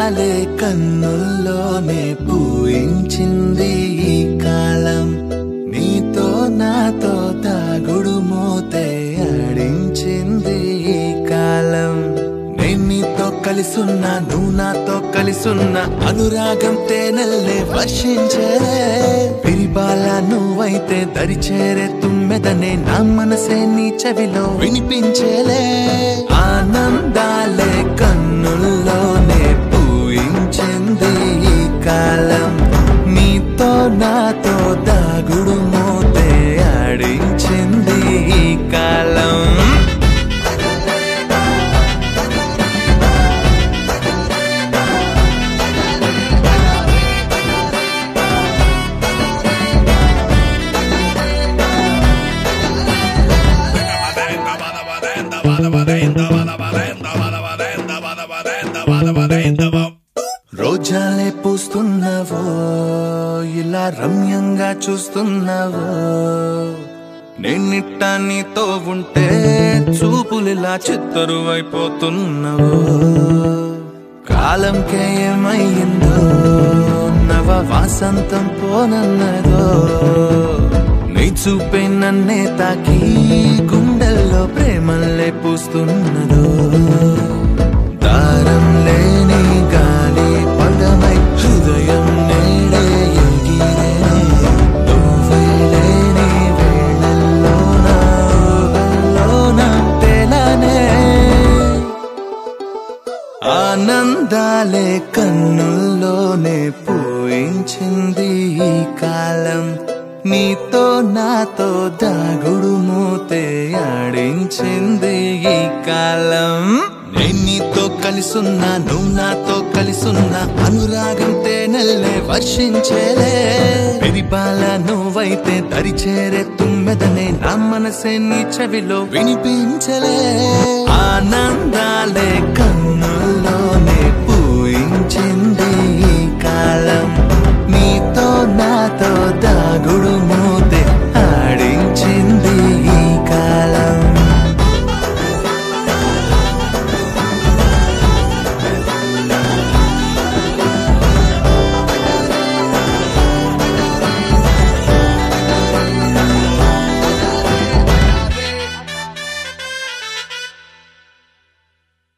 ఆనందాలే కన్నుల్లోనే పూయించింది ఈ కాలం నీతో నాతో తాగుడు మూతే ఆడించింది ఈ కాలం నేను నీతో కలిసున్నా నువ్వు నాతో కలిసున్నా అనురాగం తేనెల్లే వర్షించేలే విరిబాల నువ్వైతే దరిచేరే తుమ్మెదనే నా మనసే నీ చెవిలో వినిపించేలే ఆనందాలే కన్నుల్లోనే పూయించింది ఈ కాలం నీతో నాతో దాగుడు మోతే ఆడించింది ఈ కాలం రోజాలే పూస్తున్నావో ఇలా రమ్యంగా చూస్తున్నావో నేనిట్ట నీతో ఉంటే చూపులిలా చిత్తరు అయిపోతున్నావో కాలంకే ఏమయ్యిందో నవ వాసంతం పోనన్నదో నీ చూపే నన్నే తాకి గుండెల్లో ప్రేమల్లే పూస్తున్నదో దారం లేని గాలి పదమై హృదయం నేడే ఎగిరే నువ్వే లేని వేళల్లోన ఊహల్లోన తేలానే ఆనందాలే కన్నుల్లోనే పూయించింది ఈ కాలం నీతో నాతో దాగుడు మూతే ఆడించింది ఈ కాలం నేను నీతో కలిసున్నా నువ్వు నాతో కలిసున్నా అనురాగం తేనెల్లే వర్షించేలే పెరిపాల నువ్వైతే దరిచేరే తుమ్మెదనే నా మనసే నీ చెవిలో వినిపించలే ఆనందాలే కన్ను